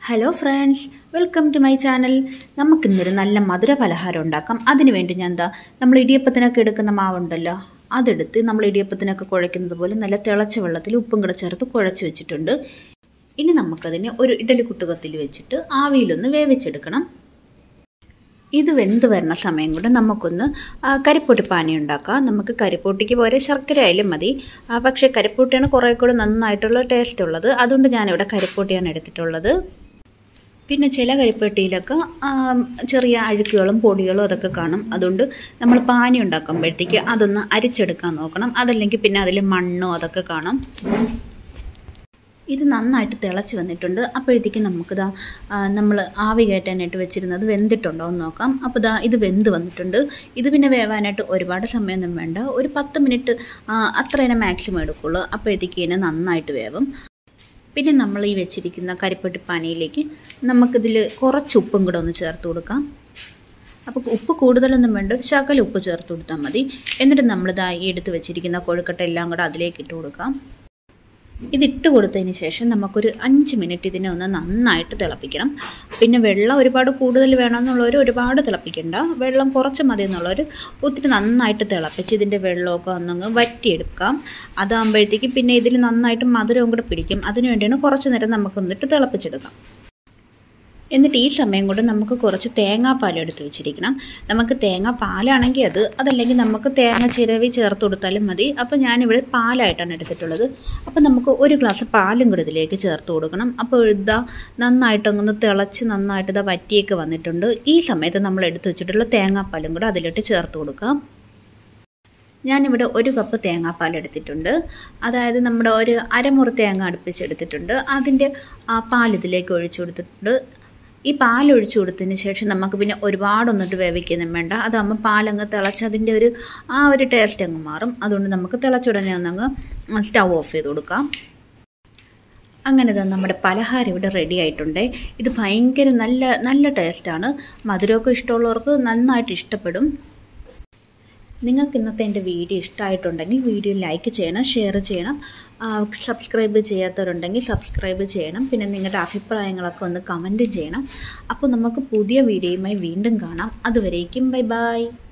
hello friends welcome to my channel നമുക്കിന്നൊരു നല്ല മധുര പലഹാരം ഉണ്ടാക്കാം അതിന് വേണ്ടി ഞാൻ എന്താ നമ്മൾ ഇടിയപ്പത്തിനൊക്കെ എടുക്കുന്ന മാവുണ്ടല്ലോ അതെടുത്ത് നമ്മൾ ഇടിയപ്പത്തിനൊക്കെ കുഴയ്ക്കുന്നത് പോലെ നല്ല തിളച്ച വെള്ളത്തിൽ ഉപ്പും കൂടെ ചേർത്ത് കുഴച്ച് വെച്ചിട്ടുണ്ട് ഇനി നമുക്കതിനെ ഒരു ഇഡലി കുട്ടുകത്തിൽ വെച്ചിട്ട് ആവിയിലൊന്ന് വേവിച്ചെടുക്കണം ഇത് വെന്ത് വരുന്ന സമയം കൊണ്ട് നമുക്കൊന്ന് ആ, കരിപ്പൊട്ടി പാനി ഉണ്ടാക്കാം നമുക്ക് കരിപ്പൊട്ടിക്ക് പോലെ ശർക്കര ആയാലും മതി ആ, പക്ഷേ കരിപ്പൊട്ടിയാണ് കുറേ കൂടെ നന്നായിട്ടുള്ള ടേസ്റ്റ് ഉള്ളത് അതുകൊണ്ട് ഞാനിവിടെ കരിപ്പൊട്ടിയാണ് എടുത്തിട്ടുള്ളത് പിന്നെ ചില കരിപ്പെട്ടിയിലൊക്കെ ആ, ചെറിയ അഴുക്കുകളും പൊടികളും അതൊക്കെ കാണും അതുകൊണ്ട് നമ്മൾ പാനി ഉണ്ടാക്കുമ്പോഴത്തേക്ക് അതൊന്ന് അരിച്ചെടുക്കാൻ നോക്കണം അതല്ലെങ്കിൽ പിന്നെ അതിൽ മണ്ണോ അതൊക്കെ കാണും ഇത് നന്നായിട്ട് തിളച്ച് വന്നിട്ടുണ്ട് അപ്പോഴത്തേക്ക് നമുക്കിതാ നമ്മൾ ആവി കയറ്റാനായിട്ട് വെച്ചിരുന്നത് വെന്തിട്ടുണ്ടോ എന്ന് നോക്കാം അപ്പോൾ ഇതാ ഇത് വെന്ത് വന്നിട്ടുണ്ട് ഇത് പിന്നെ വേവാനായിട്ട് ഒരുപാട് സമയമൊന്നും വേണ്ട ഒരു പത്ത് മിനിറ്റ് അത്ര തന്നെ മാക്സിമം എടുക്കുള്ളൂ അപ്പോഴത്തേക്ക് ഇതിനെ നന്നായിട്ട് വേവും പിന്നെ നമ്മൾ ഈ വെച്ചിരിക്കുന്ന കരിപ്പെട്ടി പാനിയിലേക്ക് നമുക്കിതിൽ കുറച്ച് ഉപ്പും കൂടെ ഒന്ന് ചേർത്ത് കൊടുക്കാം അപ്പോൾ ഉപ്പ് കൂടുതലൊന്നും വേണ്ട ഒരു ശകലം ഉപ്പ് ചേർത്ത് കൊടുത്താൽ മതി എന്നിട്ട് നമ്മളിതാ ഈ എടുത്ത് വെച്ചിരിക്കുന്ന കൊഴുക്കട്ട എല്ലാം കൂടെ അതിലേക്ക് ഇട്ട് കൊടുക്കാം ഇതിട്ട് കൊടുത്തതിന് ശേഷം നമുക്കൊരു അഞ്ച് മിനിറ്റ് ഇതിനെ ഒന്ന് നന്നായിട്ട് തിളപ്പിക്കണം പിന്നെ വെള്ളം ഒരുപാട് കൂടുതൽ വേണമെന്നുള്ളവർ ഒരുപാട് തിളപ്പിക്കണ്ട വെള്ളം കുറച്ച് മതി എന്നുള്ളവർ ഒത്തിരി നന്നായിട്ട് തിളപ്പിച്ച് ഇതിൻ്റെ വെള്ളമൊക്കെ ഒന്നങ്ങ് വറ്റിയെടുക്കാം അതാകുമ്പോഴത്തേക്ക് പിന്നെ ഇതിൽ നന്നായിട്ട് മധുരവും കൂടെ പിടിക്കും അതിന് വേണ്ടിയാണ് കുറച്ച് നേരം നമുക്ക് വന്നിട്ട് തിളപ്പിച്ചെടുക്കാം എന്നിട്ട് ഈ സമയം കൊണ്ട് നമുക്ക് കുറച്ച് തേങ്ങാപ്പാൽ എടുത്ത് വെച്ചിരിക്കണം നമുക്ക് തേങ്ങാപ്പാലാണെങ്കിൽ അത് അതല്ലെങ്കിൽ നമുക്ക് തേങ്ങ ചിരവി ചേർത്ത് കൊടുത്താലും മതി അപ്പോൾ ഞാനിവിടെ പാലായിട്ടാണ് എടുത്തിട്ടുള്ളത് അപ്പോൾ നമുക്ക് ഒരു ഗ്ലാസ് പാലും കൂടി ഇതിലേക്ക് ചേർത്ത് കൊടുക്കണം അപ്പോൾ ഇതാ നന്നായിട്ടൊന്ന് തിളച്ച് നന്നായിട്ട് ഇതാ വറ്റിയൊക്കെ വന്നിട്ടുണ്ട് ഈ സമയത്ത് നമ്മൾ എടുത്ത് വെച്ചിട്ടുള്ള തേങ്ങാപ്പാലും കൂടെ അതിലോട്ട് ചേർത്ത് കൊടുക്കാം ഞാനിവിടെ ഒരു കപ്പ് തേങ്ങാപ്പാൽ എടുത്തിട്ടുണ്ട് അതായത് നമ്മുടെ ഒരു അരമുറി തേങ്ങ അടുപ്പിച്ചെടുത്തിട്ടുണ്ട് അതിൻ്റെ ആ പാൽ ഇതിലേക്ക് ഒഴിച്ചു കൊടുത്തിട്ടുണ്ട് ഈ പാൽ ഒഴിച്ചു കൊടുത്തതിന് ശേഷം നമുക്ക് പിന്നെ ഒരുപാടൊന്നിട്ട് വേവിക്കൊന്നും വേണ്ട അതാകുമ്പോൾ പാലങ്ങ് തിളച്ച് അതിൻ്റെ ഒരു ആ ഒരു ടേസ്റ്റ് അങ്ങ് മാറും അതുകൊണ്ട് നമുക്ക് തിളച്ചുടനെ ഒന്നങ്ങ് സ്റ്റൗ ഓഫ് ചെയ്ത് കൊടുക്കാം അങ്ങനെ തന്നെ നമ്മുടെ പലഹാരം ഇവിടെ റെഡി ആയിട്ടുണ്ട് ഇത് ഭയങ്കര നല്ല നല്ല ടേസ്റ്റാണ് മധുരമൊക്കെ ഇഷ്ടമുള്ളവർക്ക് നന്നായിട്ട് ഇഷ്ടപ്പെടും നിങ്ങൾക്ക് ഇന്നത്തെ എൻ്റെ വീഡിയോ ഇഷ്ടമായിട്ടുണ്ടെങ്കിൽ വീഡിയോ ലൈക്ക് ചെയ്യണം ഷെയർ ചെയ്യണം സബ്സ്ക്രൈബ് ചെയ്യാത്തവരുണ്ടെങ്കിൽ സബ്സ്ക്രൈബ് ചെയ്യണം പിന്നെ നിങ്ങളുടെ അഭിപ്രായങ്ങളൊക്കെ ഒന്ന് കമൻറ്റ് ചെയ്യണം അപ്പോൾ നമുക്ക് പുതിയ വീഡിയോയുമായി വീണ്ടും കാണാം അതുവരേക്കും ബൈ ബൈ